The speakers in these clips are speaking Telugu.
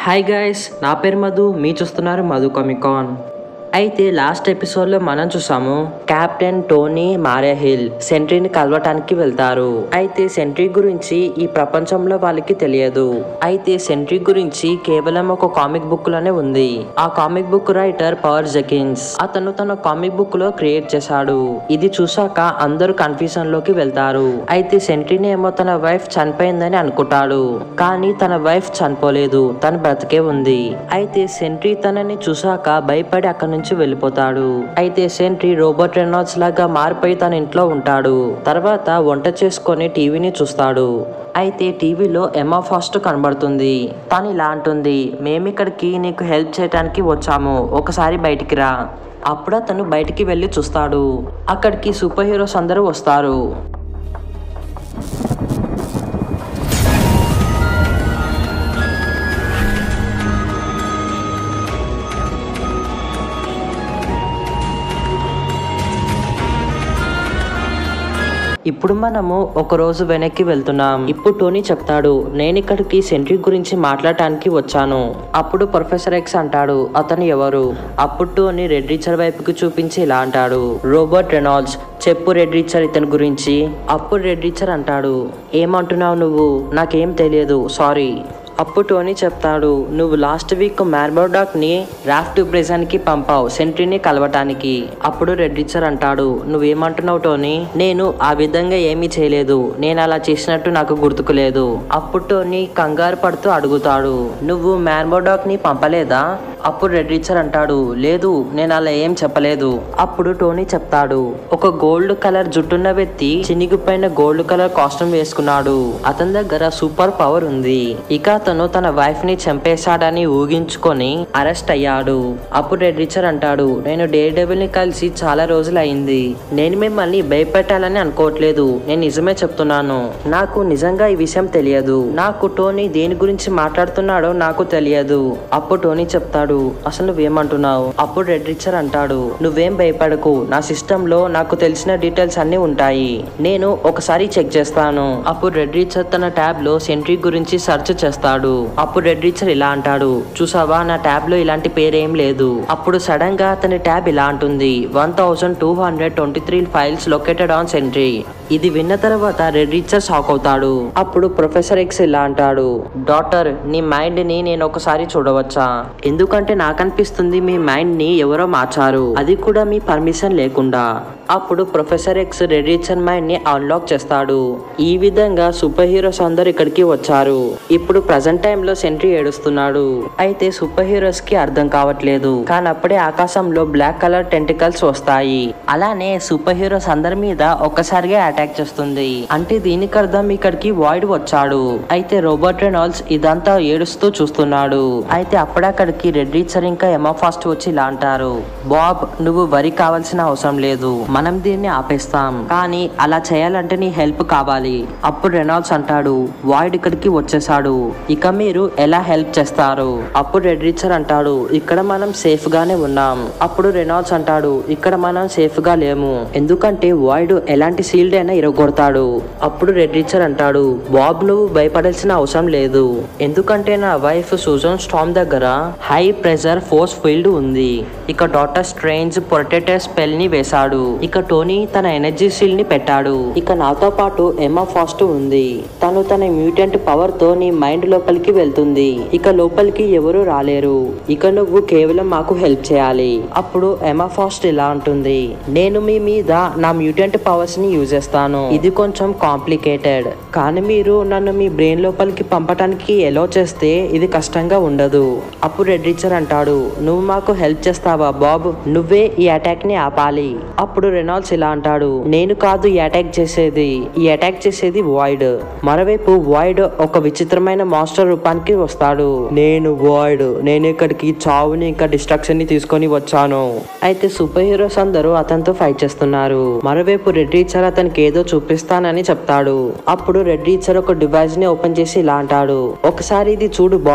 హాయ్ గైస్ నా పేరు మధు మీ చూస్తున్నారు మధు కామికాన్ అయితే లాస్ట్ ఎపిసోడ్లో మనం చూసాము కెప్టెన్ టోనీ మారేహిల్ సెంట్రీని కలవటానికి వెళ్తారు అయితే సెంట్రీ గురించి ఈ ప్రపంచంలో వాళ్ళకి తెలియదు అయితే సెంట్రీ గురించి కేవలం ఒక కామిక్ బుక్ లోనే ఉంది ఆ comic book writer Paul Jenkins అతను తన కామిక్ బుక్ లో క్రియేట్ చేశాడు ఇది చూసాక అందరూ కన్ఫ్యూజన్ లోకి వెళ్తారు అయితే సెంట్రీని ఏమో తన వైఫ్ చనిపోయిందని అనుకుంటాడు కానీ తన వైఫ్ చనిపోలేదు తన బ్రతికే ఉంది అయితే సెంట్రీ తనని చూసాక భయపడి అక్కడి నుంచి వెళ్ళిపోతాడు అయితే సెంట్రీ రోబోట్ రెనాల్డ్స్ లాగా మారిపోయి తన ఇంట్లో ఉంటాడు తర్వాత వంట చేసుకొని టీవీని చూస్తాడు అయితే టీవీలో ఎమా ఫాస్ట్ కనబడుతుంది తను ఇలా అంటుంది మేమిక్కడికి నీకు హెల్ప్ చేయడానికి వచ్చాము ఒకసారి బయటికి రా అప్పుడు అతను బయటికి వెళ్ళి చూస్తాడు అక్కడికి సూపర్ హీరోస్ అందరూ వస్తారు ఇప్పుడు మనము ఒక రోజు వెనక్కి వెళ్తున్నాం ఇప్పుడు టోనీ చెప్తాడు నేను ఇక్కడికి సెంట్రీ గురించి మాట్లాడటానికి వచ్చాను అప్పుడు ప్రొఫెసర్ ఎక్స్ అంటాడు అతను ఎవరు అప్పుడు టోనీ రెడ్ రీచర్ వైపుకి చూపించి ఇలా అంటాడు రోబర్ట్ రెనాల్డ్స్ చెప్పు రెడ్ రీచర్ ఇతని గురించి అప్పుడు రెడ్ రీచర్ అంటాడు ఏమంటున్నావు నువ్వు నాకేం తెలియదు సారీ అప్పుడు టోనీ చెప్తాడు నువ్వు లాస్ట్ వీక్ మ్యార్బోడాక్ ని రాఫ్ట్ ప్రెజన్ కి పంపావు సెంట్రీని కలవటానికి అప్పుడు రెడ్ రిచర్ అంటాడు నువ్వేమంటున్నావు టోనీ నేను ఆ విధంగా ఏమీ చేయలేదు నేను అలా చేసినట్టు నాకు గుర్తుకు లేదు అప్పుడు టోనీ కంగారు పడుతూ అడుగుతాడు నువ్వు మ్యార్బోడాక్ ని పంపలేదా అప్పుడు రెడ్ రిచర్ అంటాడు లేదు నేను అలా ఏం చెప్పలేదు అప్పుడు టోనీ చెప్తాడు ఒక గోల్డ్ కలర్ జుట్టున్న వ్యక్తి చినిగిపోయిన గోల్డ్ కలర్ కాస్ట్యూమ్ వేసుకున్నాడు అతని దగ్గర సూపర్ పవర్ ఉంది ఇక అతను తన వైఫ్ ని చంపేశాడని ఊగించుకొని అరెస్ట్ అయ్యాడు అప్పుడు రెడ్ రిచర్ అంటాడు నేను డే డెవిల్ ని కలిసి చాలా రోజులు అయింది నేను మిమ్మల్ని భయపెట్టాలని అనుకోవట్లేదు నేను నిజమే చెప్తున్నాను నాకు నిజంగా ఈ విషయం తెలియదు నాకు టోనీ దేని గురించి మాట్లాడుతున్నాడో నాకు తెలియదు అప్పుడు టోనీ చెప్తాడు అసలు నువ్వేమంటున్నావు అప్పుడు రెడ్ రిచర్ అంటాడు నువ్వేం భయపడకు నా సిస్టమ్ లో నాకు తెలిసిన డీటెయిల్స్ అన్ని ఉంటాయి నేను ఒకసారి చెక్ చేస్తాను అప్పుడు రెడ్ రిచర్ తన ట్యాబ్ లో సెంట్రీ గురించి సెర్చ్ చేస్తాడు అప్పుడు రెడ్ రిచర్ ఇలా అంటాడు చూసావా నా ట్యాబ్ లో ఇలాంటి పేరేం లేదు అప్పుడు సడన్ గా అతని ట్యాబ్ ఇలా అంటుంది one thousand two hundred twenty three files located on Sentry ఇది విన్న తర్వాత రెడ్ రిచర్ షాక్ అవుతాడు అప్పుడు ప్రొఫెసర్ ఎక్స్ ఇలా అంటాడు డాక్టర్ నీ మైండ్ ని నేను ఒకసారి చూడవచ్చా ఎందుకంటే నాకు అనిపిస్తుంది మీ మైండ్ ని ఎవరో మార్చారు అది కూడా మీ పర్మిషన్ లేకుండా అప్పుడు professor X Reed Richards mind ని అన్లాక్ చేస్తాడు ఈ విధంగా సూపర్ హీరోస్ అందరు ఇక్కడికి వచ్చారు ఇప్పుడు ప్రజెంట్ టైం లో సెంట్రీ ఏడుస్తున్నాడు అయితే సూపర్ హీరోస్ కి అర్థం కావట్లేదు కానీ అప్పుడే ఆకాశంలో బ్లాక్ కలర్ టెంటికల్స్ వస్తాయి అలానే సూపర్ హీరోస్ అందరి మీద ఒక్కసారిగా అటాక్ చేస్తుంది అంటే దీనికి అర్థం ఇక్కడికి వాయిడ్ వచ్చాడు అయితే రోబోట్ రెనాల్డ్స్ ఇదంతా ఏడుస్తూ చూస్తున్నాడు అయితే అప్పుడక్కడికి రెడ్ రీచర్ ఇంకా ఎమా ఫాస్ట్ వచ్చి ఇలా అంటారు బాబ్ నువ్వు వరి కావాల్సిన అవసరం లేదు మనం దీన్ని ఆపేస్తాం కానీ అలా చేయాలంటే నీ హెల్ప్ కావాలి అప్పుడు రెనాల్డ్స్ అంటాడు వాయిడ్ ఇక్కడికి వచ్చేసాడు ఇక మీరు ఎలా హెల్ప్ చేస్తారు అప్పుడు రెడ్ రీచర్ అంటాడు ఇక్కడ మనం సేఫ్ గానే ఉన్నాం అప్పుడు రెనాల్డ్స్ అంటాడు ఇక్కడ మనం సేఫ్ గా లేము ఎందుకంటే వాయిడ్ ఎలాంటి సీల్డ్ అయినా ఇరగొడతాడు అప్పుడు రెడ్ రీచర్ అంటాడు బాబ్ నువ్వు భయపడాల్సిన అవసరం లేదు ఎందుకంటే నా వైఫ్ సూజన్ స్టామ్ దగ్గర హై ప్రెజర్ ఫోర్స్ ఫీల్డ్ ఉంది ఇక డాక్టర్ స్ట్రేంజ్ ప్రొటెక్టర్ స్పెల్ ని వేశాడు ఇక టోనీ తన ఎనర్జీ సీల్ ని పెట్టాడు ఇక నాతో పాటు ఎమా ఫాస్ట్ ఉంది తను తన మ్యూటెంట్ పవర్ తో నీ మైండ్ లోపలికి వెళ్తుంది ఇక లోపలికి ఎవరు రాలేరు ఇక నువ్వు కేవలం మాకు హెల్ప్ చేయాలి అప్పుడు ఎమా ఫాస్ట్ ఇలా ఉంటుంది నేను మీ మీద నా మ్యూటెంట్ పవర్స్ ని యూజ్ చేస్తాను ఇది కొంచెం కాంప్లికేటెడ్ కానీ మీరు నన్ను మీ బ్రెయిన్ లోపలికి పంపటానికి ఎలా చేస్తే ఇది కష్టంగా ఉండదు అప్పుడు రెడ్ రిచర్ అంటాడు నువ్వు మాకు హెల్ప్ చేస్తావా బాబ్ నువ్వే ఈ అటాక్ ని ఆపాలి అప్పుడు రెనాల్డ్స్ ఇలా అంటాడు నేను కాదు ఈ అటాక్ చేసేది ఈ అటాక్ చేసేది వాయిడ్ మరోవైపు వాయిడ్ ఒక విచిత్రమైన మాస్టర్ రూపానికి వస్తాడు నేను వాయిడ్ నేను ఇక్కడికి చావుని ఇంకా డిస్ట్రక్షన్ ని తీసుకొని వచ్చాను అయితే సూపర్ హీరోస్ అందరూ అతనితో ఫైట్ చేస్తున్నారు మరోవైపు రెడ్ రీచర్ అతనికి ఏదో చూపిస్తానని చెప్తాడు అప్పుడు రెడ్ రీచర్ ఒక డివైస్ ని ఓపెన్ చేసి ఇలా అంటాడు ఒకసారి ఇది చూడు బాబ్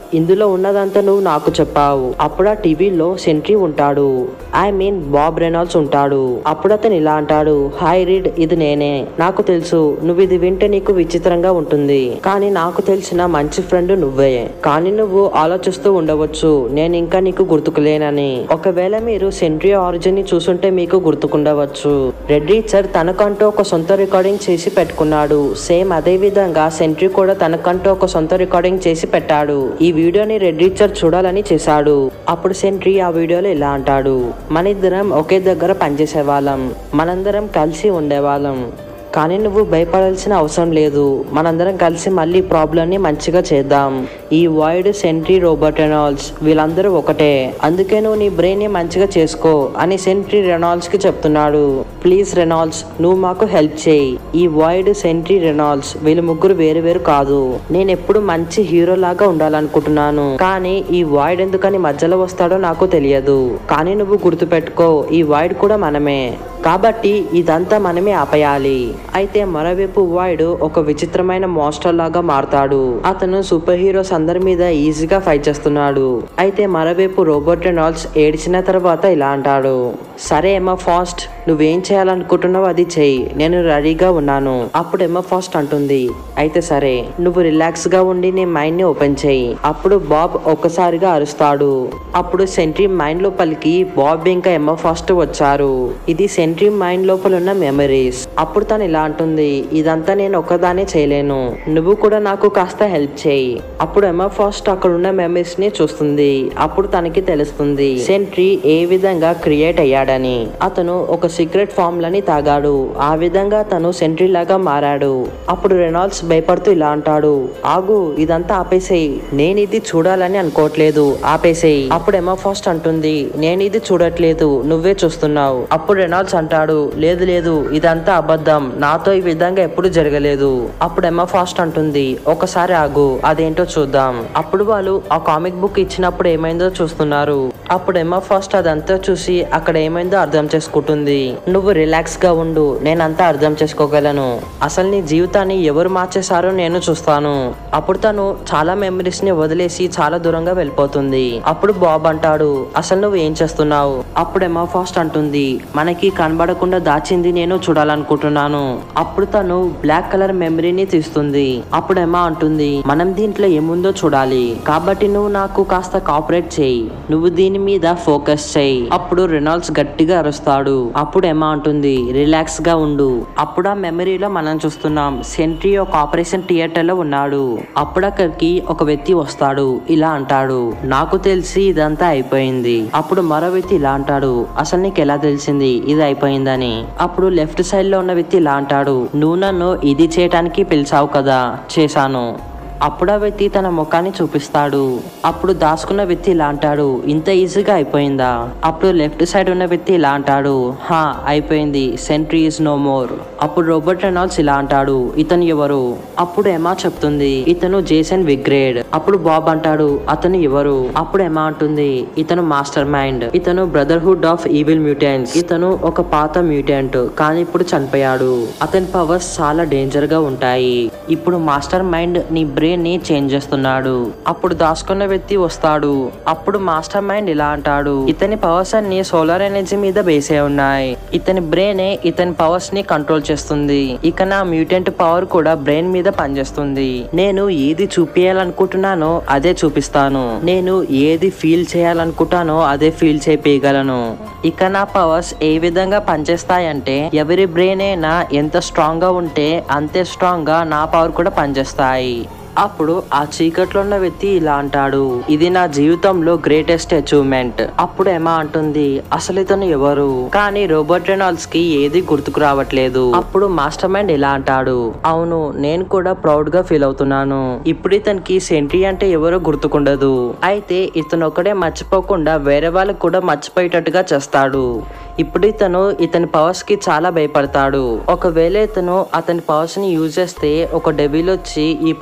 ఇందులో ఉన్నదంతా నువ్వు నాకు చెప్పావు అప్పుడు ఆ టీవీలో సెంట్రీ ఉంటాడు ఐ మీన్ బాబ్ రెనాల్డ్స్ ఉంటాడు అప్పుడు అతను ఇలా అంటాడు హాయ్ రీడ్ ఇది నేనే నాకు తెలుసు నువ్వు ఇది వింటే నీకు విచిత్రంగా ఉంటుంది కానీ నాకు తెలిసిన మంచి ఫ్రెండ్ నువ్వే కానీ నువ్వు ఆలోచిస్తూ ఉండవచ్చు నేను ఇంకా నీకు గుర్తుకులేనని ఒకవేళ మీరు సెంట్రీ ఆరిజిన్ ని చూసుంటే మీకు గుర్తుకుండవచ్చు రెడ్ రీచర్ తనకంటూ ఒక సొంత రికార్డింగ్ చేసి పెట్టుకున్నాడు సేమ్ అదే విధంగా సెంట్రీ కూడా తనకంటూ ఒక సొంత రికార్డింగ్ చేసి పెట్టాడు ఈ వీడియోని రెడ్ రీచర్ చూడాలని చేశాడు అప్పుడు సెంట్రీ ఆ వీడియోలో ఇలా అంటాడు మన ఇద్దరం ఒకే దగ్గర పనిచేసే వాళ్ళం మనందరం కలిసి ఉండేవాళ్ళం కానీ నువ్వు భయపడాల్సిన అవసరం లేదు మనందరం కలిసి మళ్ళీ ప్రాబ్లమ్ ని మంచిగా చేద్దాం ఈ వాయిడ్ సెంట్రీ రోబోట్ రెనాల్డ్స్ వీళ్ళందరూ ఒకటే అందుకే నువ్వు నీ బ్రెయిన్ ని మంచిగా చేసుకో అని సెంట్రీ రెనాల్డ్స్ కి చెప్తున్నాడు ప్లీజ్ రెనాల్డ్స్ నువ్వు మాకు హెల్ప్ చేయి ఈ వాయిడ్ సెంట్రీ రెనాల్డ్స్ వీళ్ళు ముగ్గురు వేరు వేరు కాదు నేను ఎప్పుడు మంచి హీరో లాగా ఉండాలనుకుంటున్నాను కానీ ఈ వాయిడ్ ఎందుకని మధ్యలో వస్తాడో నాకు తెలియదు కానీ నువ్వు గుర్తుపెట్టుకో ఈ వాయిడ్ కూడా మనమే కాబట్టి ఇదంతా మనమే ఆపేయాలి అయితే మరోవైపు వాయిడ్ ఒక విచిత్రమైన మాస్టర్ లాగా మారతాడు అతను సూపర్ హీరోస్ అందరి మీద ఈజీగా ఫైట్ చేస్తున్నాడు అయితే మరోవైపు రోబోట్ రెనాల్డ్స్ ఏడిచిన తర్వాత ఇలా అంటాడు సరే ఎమ్మా ఫాస్ట్ నువ్వేం చేయాలనుకుంటున్నావు అది చెయ్యి నేను రెడీగా ఉన్నాను అప్పుడు ఎమ్మా ఫాస్ట్ అంటుంది అయితే సరే నువ్వు రిలాక్స్ గా ఉండి నీ మైండ్ ని ఓపెన్ చేయి అప్పుడు బాబ్ ఒక్కసారిగా అరుస్తాడు అప్పుడు సెంట్రీ మైండ్ లోపలికి బాబ్ ఇంకా ఎమ్మా ఫాస్ట్ వచ్చారు ఇది సెంట్రీ మైండ్ లోపల ఉన్న మెమరీస్ అప్పుడు తను ఇలా అంటుంది ఇదంతా నేను ఒక్కదానే చేయలేను నువ్వు కూడా నాకు కాస్త హెల్ప్ చేయి అప్పుడు ఎమ్మా ఫాస్ట్ అక్కడ ఉన్న మెమరీస్ ని చూస్తుంది అప్పుడు తనకి తెలుస్తుంది సెంట్రీ ఏ విధంగా క్రియేట్ అయ్యాడని అతను ఒక సీక్రెట్ ఫార్ములని తాగాడు ఆ విధంగా తను సెంట్రీ లాగా మారాడు అప్పుడు రెనాల్డ్స్ భయపడుతూ ఇలా అంటాడు ఆగు ఇదంతా ఆపేసేయి నేను ఇది చూడాలని అనుకోవట్లేదు ఆపేసేయి అప్పుడు ఎమ్మా ఫాస్ట్ అంటుంది నేను ఇది చూడట్లేదు నువ్వే చూస్తున్నావు అప్పుడు రెనాల్డ్స్ అంటాడు లేదు లేదు ఇదంతా అబద్ధం నాతో ఈ విధంగా ఎప్పుడు జరగలేదు అప్పుడు ఎమ్మా ఫాస్ట్ అంటుంది ఒకసారి ఆగు అదేంటో చూద్దాం అప్పుడు వాళ్ళు ఆ కామిక్ బుక్ ఇచ్చినప్పుడు ఏమైందో చూస్తున్నారు అప్పుడు ఎమ్మా ఫాస్ట్ అదంతా చూసి అక్కడ ఏమైందో అర్థం చేసుకుంటుంది నువ్వు రిలాక్స్ గా ఉండు నేనంతా అర్థం చేసుకోగలను అసలు నీ జీవితాన్ని ఎవరు మార్చేశారో నేను చూస్తాను అప్పుడు తను చాలా మెమరీస్ ని వదిలేసి చాలా దూరంగా వెళ్ళిపోతుంది అప్పుడు బాబ్ అంటాడు అసలు నువ్వు ఏం చేస్తున్నావు అప్పుడు ఎమ్మా ఫాస్ట్ అంటుంది మనకి కనబడకుండా దాచింది నేను చూడాలనుకుంటున్నాను అప్పుడు తను బ్లాక్ కలర్ మెమరీని తీస్తుంది అప్పుడు ఎమ్మా అంటుంది మనం దీంట్లో ఏముందో చూడాలి కాబట్టి నువ్వు నాకు కాస్త కాపరేట్ చేయి నువ్వు దీని మీద ఫోకస్ చేయి అప్పుడు రెనాల్డ్స్ గట్టిగా అరుస్తాడు అప్పుడు ఎమ్మా అంటుంది రిలాక్స్ గా ఉండు అప్పుడు ఆ మెమరీలో మనం చూస్తున్నాం సెంట్రీ ఒక ఆపరేషన్ థియేటర్ లో ఉన్నాడు అప్పుడు అక్కడికి ఒక వ్యక్తి వస్తాడు ఇలా అంటాడు నాకు తెలిసి ఇదంతా అయిపోయింది అప్పుడు మరో వ్యక్తి ఇలా అంటాడు అసలు నీకు ఎలా తెలిసింది ఇది అయిపోయిందని అప్పుడు లెఫ్ట్ సైడ్ లో ఉన్న వ్యక్తి ఇలా అంటాడు నువ్వు నన్ను ఇది చేయటానికి పిలిచావు కదా చేశాను అప్పుడు ఆ వ్యక్తి తన ముఖాన్ని చూపిస్తాడు అప్పుడు దాచుకున్న వ్యక్తి ఇలా అంటాడు ఇంత ఈజీగా అయిపోయిందా అప్పుడు లెఫ్ట్ సైడ్ ఉన్న వ్యక్తి ఇలా అంటాడు హా అయిపోయింది సెంట్రీ ఇస్ నో మోర్ అప్పుడు రోబర్ట్ రెనాల్డ్స్ ఇలా అంటాడు ఇతను ఎవరు అప్పుడు ఎమా చెప్తుంది ఇతను జేసన్ విగ్రేడ్ అప్పుడు బాబ్ అంటాడు అతను ఎవరు అప్పుడు ఎమా అంటుంది ఇతను మాస్టర్ మైండ్ ఇతను బ్రదర్హుడ్ ఆఫ్ ఈవిల్ మ్యూటెంట్స్ ఇతను ఒక పాత మ్యూటెంట్ కానీ ఇప్పుడు చనిపోయాడు అతని పవర్స్ చాలా డేంజర్ గా ఉంటాయి ఇప్పుడు మాస్టర్ మైండ్ నీ బ్రెయిన్ ని చేంజ్ చేస్తున్నాడు అప్పుడు దాచుకున్న వ్యక్తి వస్తాడు అప్పుడు మాస్టర్ మైండ్ ఇలా అంటాడు ఇతని పవర్స్ అన్ని సోలార్ ఎనర్జీ మీద బేసే ఉన్నాయి ఇతని బ్రెయిన్ ఇతని పవర్స్ ని కంట్రోల్ చేస్తుంది ఇక నా మ్యూటెంట్ పవర్ కూడా బ్రెయిన్ మీద పనిచేస్తుంది నేను ఏది చూపించాలనుకుంటున్నానో అదే చూపిస్తాను నేను ఏది ఫీల్ చేయాలనుకుంటానో అదే ఫీల్ చేపించగలను ఇక నా పవర్స్ ఏ విధంగా పనిచేస్తాయంటే ఎవరి బ్రెయిన్ అయినా ఎంత స్ట్రాంగ్ గా ఉంటే అంతే స్ట్రాంగ్ గా నా పవర్ కూడా పనిచేస్తాయి అప్పుడు ఆ చీకట్లో ఉన్న వ్యక్తి ఇలా అంటాడు ఇది నా జీవితంలో గ్రేటెస్ట్ అచీవ్మెంట్ అప్పుడు ఎమా అంటుంది అసలు ఇతను ఎవరు కానీ రోబోట్ రెనాల్డ్స్ కి ఏది గుర్తుకు రావట్లేదు అప్పుడు మాస్టర్ మైండ్ ఇలా అంటాడు అవును నేను కూడా ప్రౌడ్ గా ఫీల్ అవుతున్నాను ఇప్పుడు ఇతనికి సెంట్రీ అంటే ఎవరో గుర్తుకుండదు అయితే ఇతను ఒకడే మర్చిపోకుండా వేరే వాళ్ళకి కూడా మర్చిపోయేటట్టుగా చేస్తాడు ఇప్పుడు ఇతను ఇతని పవర్స్ కి చాలా భయపడతాడు ఒకవేళ ఇతను అతని పవర్స్ ని యూజ్ చేస్తే ఒక డెవిల్ వచ్చి ఈ ప్రపంచాన్ని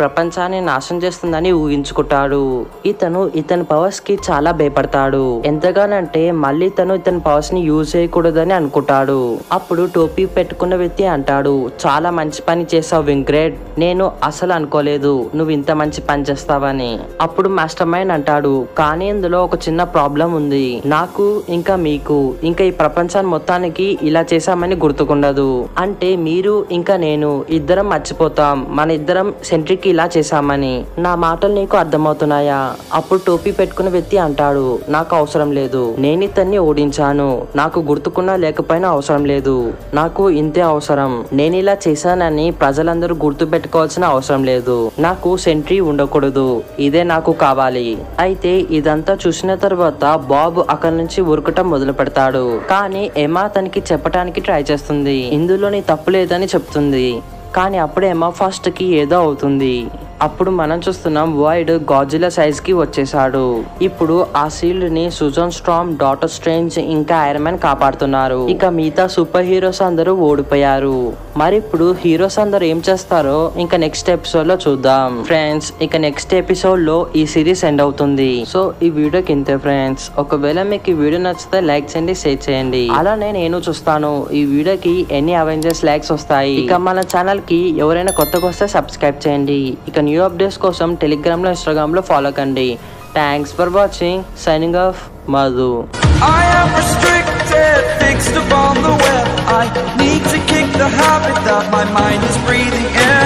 ప్రపంచాన్ని నాశనం చేస్తుందని ఊహించుకుంటాడు ఇతను ఇతని పవర్స్ కి చాలా భయపడతాడు ఎంతగానంటే మళ్ళీ తను ఇతని పవర్స్ ని యూజ్ చేయకూడదని అనుకుంటాడు అప్పుడు టోపీ పెట్టుకున్న వ్యక్తి అంటాడు చాలా మంచి పని చేసావు వింగ్రేడ్ నేను అసలు అనుకోలేదు నువ్వు ఇంత మంచి పని చేస్తావని అప్పుడు మాస్టర్ మైండ్ అంటాడు కానీ ఇందులో ఒక చిన్న ప్రాబ్లం ఉంది నాకు ఇంకా మీకు ఇంకా ఈ ప్రపంచాన్ని మొత్తానికి ఇలా చేశామని గుర్తుకుండదు అంటే మీరు ఇంకా నేను ఇద్దరం మర్చిపోతాం మన ఇద్దరం సెంట్రీకి ఇలా చేశామని నా మాటలు నీకు అర్థమవుతున్నాయా అప్పుడు టోపీ పెట్టుకున్న వ్యక్తి అంటాడు నాకు అవసరం లేదు నేను ఇతన్ని ఓడించాను నాకు గుర్తుకున్నా లేకపోయినా అవసరం లేదు నాకు ఇంతే అవసరం నేను ఇలా చేశానని ప్రజలందరూ గుర్తు పెట్టుకోవాల్సిన అవసరం లేదు నాకు సెంట్రీ ఉండకూడదు ఇదే నాకు కావాలి అయితే ఇదంతా చూసిన తర్వాత బాబ్ అక్కడి నుంచి ఉరకటం మొదలు పెడతాడు కానీ ఎమా తనకి చెప్పడానికి ట్రై చేస్తుంది ఇందులో నీ తప్పు లేదని చెప్తుంది కానీ అప్పుడే ఎమా ఫస్ట్ కి ఏదో అవుతుంది అప్పుడు మనం చూస్తున్నాం వైడ్ గాజుల సైజ్ కి వచ్చేసాడు ఇప్పుడు ఆ సీల్డ్ ని సుజన్ స్ట్రామ్ డాటర్ స్ట్రేంజ్ ఇంకా ఐరన్ మ్యాన్ కాపాడుతున్నారు ఇక మిగతా సూపర్ హీరోస్ అందరూ ఓడిపోయారు మరి ఇప్పుడు హీరోస్ అందరూ ఏం చేస్తారో ఇంకా నెక్స్ట్ ఎపిసోడ్ లో చూద్దాం ఫ్రెండ్స్ ఇక నెక్స్ట్ ఎపిసోడ్ లో ఈ సిరీస్ ఎండ్ అవుతుంది సో ఈ వీడియోకి ఇంతే ఫ్రెండ్స్ ఒకవేళ మీకు ఈ వీడియో నచ్చితే లైక్ చేయండి షేర్ చేయండి అలానే నేను చూస్తాను ఈ వీడియోకి ఎన్ని అవెంజర్స్ లైక్స్ వస్తాయి ఇక మన ఛానల్ కి ఎవరైనా కొత్తగా వస్తే సబ్స్క్రైబ్ చేయండి ఇక న్యూ అప్డేట్స్ కోసం టెలిగ్రామ్ లో ఇన్స్టాగ్రామ్ లో ఫాలో కండి thanks for watching signing off Madhu I am restricted, fixed upon the web. I need to kick the habit that my mind is breathing in.